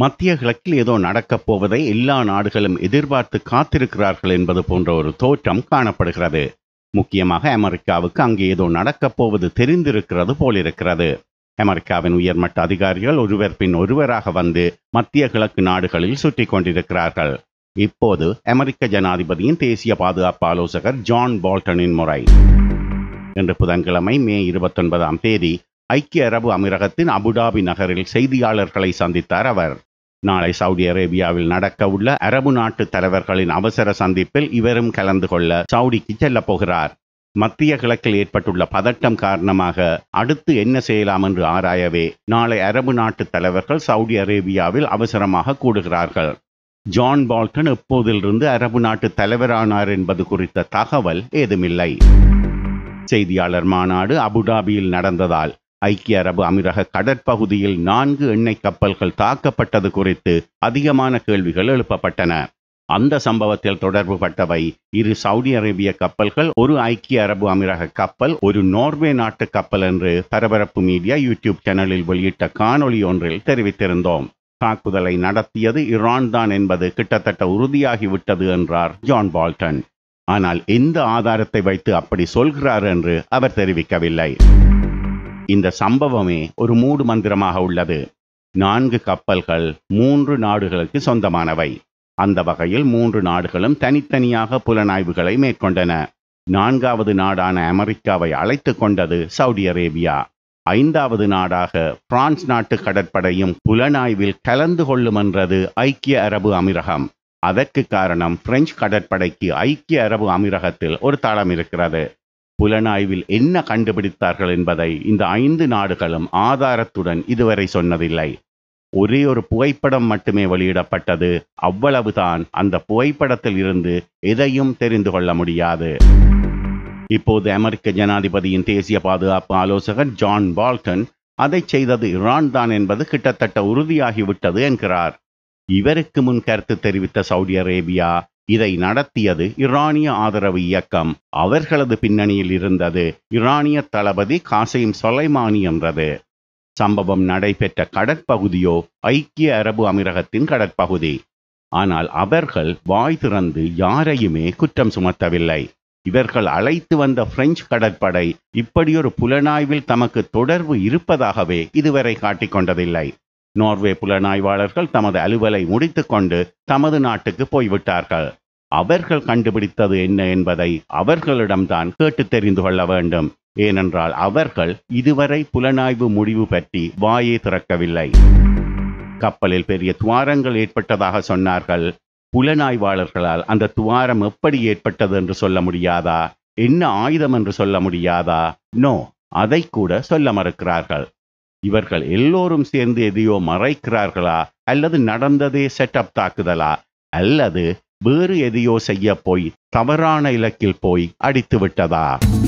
மத்திய கிழக்கில் ஏதோ நடக்கப் போவதை எல்லா நாடுகளும் எதிர்பார்த்து காத்திருக்கிறார்கள் என்பது போன்ற ஒரு தோற்றம் காணப்படுகிறது முக்கியமாக அமெரிக்காவுக்கு அங்கே ஏதோ நடக்கப் போவது தெரிந்திருக்கிறது போலிருக்கிறது அமெரிக்காவின் உயர்மட்ட அதிகாரிகள் ஒருவர் பின் ஒருவராக வந்து மத்திய கிழக்கு நாடுகளில் சுற்றி கொண்டிருக்கிறார்கள் இப்போது அமெரிக்க ஜனாதிபதியின் தேசிய பாதுகாப்பு ஆலோசகர் ஜான் பால்டனின் முறை இன்று புதன்கிழமை மே இருபத்தொன்பதாம் தேதி ஐக்கிய அரபு அமீரகத்தின் அபுடாபி நகரில் செய்தியாளர்களை சந்தித்தார் அவர் நாளை சவுதி அரேபியாவில் நடக்க உள்ள அரபு நாட்டு தலைவர்களின் அவசர சந்திப்பில் இவரும் கலந்து கொள்ள சவுடிக்கு செல்லப் போகிறார் மத்திய கிழக்கில் ஏற்பட்டுள்ள பதட்டம் காரணமாக அடுத்து என்ன செய்யலாம் என்று ஆராயவே நாளை அரபு நாட்டு தலைவர்கள் சவுதி அரேபியாவில் அவசரமாக கூடுகிறார்கள் ஜான் பால்டன் எப்போதிலிருந்து அரபு நாட்டு தலைவரானார் என்பது குறித்த தகவல் ஏதுமில்லை செய்தியாளர் மாநாடு அபுடாபியில் நடந்ததால் ஐக்கிய அரபு அமீரக கடற்பகுதியில் நான்கு எண்ணெய் கப்பல்கள் தாக்கப்பட்டது குறித்து அதிகமான கேள்விகள் எழுப்பப்பட்டன அந்த சம்பவத்தில் தொடர்பு பட்டவை இரு சவுதி அரேபிய கப்பல்கள் ஒரு ஐக்கிய அரபு அமீரக கப்பல் ஒரு நோர்வே நாட்டு கப்பல் என்று பரபரப்பு மீடியா யூடியூப் சேனலில் வெளியிட்ட காணொளி ஒன்றில் தெரிவித்திருந்தோம் தாக்குதலை நடத்தியது ஈரான் தான் என்பது கிட்டத்தட்ட உறுதியாகிவிட்டது என்றார் ஜான் பால்டன் ஆனால் எந்த ஆதாரத்தை வைத்து அப்படி சொல்கிறார் என்று அவர் தெரிவிக்கவில்லை இந்த சம்பவமே ஒரு மூடு மந்திரமாக உள்ளது நான்கு கப்பல்கள் மூன்று நாடுகளுக்கு சொந்தமானவை அந்த வகையில் மூன்று நாடுகளும் தனித்தனியாக புலனாய்வுகளை மேற்கொண்டன நான்காவது நாடான அமெரிக்காவை அழைத்து கொண்டது சவுதி அரேபியா ஐந்தாவது நாடாக பிரான்ஸ் நாட்டு கடற்படையும் புலனாய்வில் கலந்து கொள்ளும் என்றது ஐக்கிய அரபு அமீரகம் அதற்கு காரணம் பிரெஞ்சு கடற்படைக்கு ஐக்கிய அரபு அமீரகத்தில் ஒரு தளம் இருக்கிறது புலனாய்வில் என்ன கண்டுபிடித்தார்கள் என்பதை இந்த ஐந்து நாடுகளும் ஆதாரத்துடன் இதுவரை சொன்னதில்லை ஒரே ஒரு புகைப்படம் மட்டுமே வெளியிடப்பட்டது அவ்வளவுதான் அந்த புகைப்படத்தில் இருந்து எதையும் தெரிந்து கொள்ள முடியாது இப்போது அமெரிக்க ஜனாதிபதியின் தேசிய பாதுகாப்பு ஆலோசகர் ஜான் பால்டன் அதை செய்தது ஈரான் தான் என்பது கிட்டத்தட்ட உறுதியாகிவிட்டது என்கிறார் இவருக்கு முன் கருத்து தெரிவித்த சவுதி அரேபியா இதை நடத்தியது ஈரானிய ஆதரவு இயக்கம் அவர்களது பின்னணியில் இருந்தது ஈரானிய தளபதி காசிம் சொலைமானி என்றது சம்பவம் நடைபெற்ற கடற்பகுதியோ ஐக்கிய அரபு அமீரகத்தின் கடற்பகுதி ஆனால் அவர்கள் வாய் திறந்து யாரையுமே குற்றம் சுமத்தவில்லை இவர்கள் அழைத்து வந்த பிரெஞ்சு கடற்படை இப்படியொரு புலனாய்வில் தமக்கு தொடர்பு இருப்பதாகவே இதுவரை காட்டிக்கொண்டதில்லை நோர்வே புலனாய்வாளர்கள் தமது அலுவலை முடித்துக்கொண்டு தமது நாட்டுக்கு போய்விட்டார்கள் அவர்கள் கண்டுபிடித்தது என்ன என்பதை அவர்களிடம்தான் கேட்டு தெரிந்து கொள்ள வேண்டும் ஏனென்றால் அவர்கள் இதுவரை புலனாய்வு முடிவு பற்றி வாயே திறக்கவில்லை கப்பலில் பெரிய துவாரங்கள் ஏற்பட்டதாக சொன்னார்கள் புலனாய்வாளர்களால் அந்த துவாரம் எப்படி ஏற்பட்டது என்று சொல்ல முடியாதா என்ன ஆயுதம் என்று சொல்ல முடியாதா நோ அதை கூட சொல்ல மறுக்கிறார்கள் இவர்கள் எல்லோரும் சேர்ந்து எதையோ மறைக்கிறார்களா அல்லது நடந்ததே செட்டப் தாக்குதலா அல்லது வேறு எதையோ செய்ய போய் தவறான இலக்கில் போய் அடித்து விட்டதா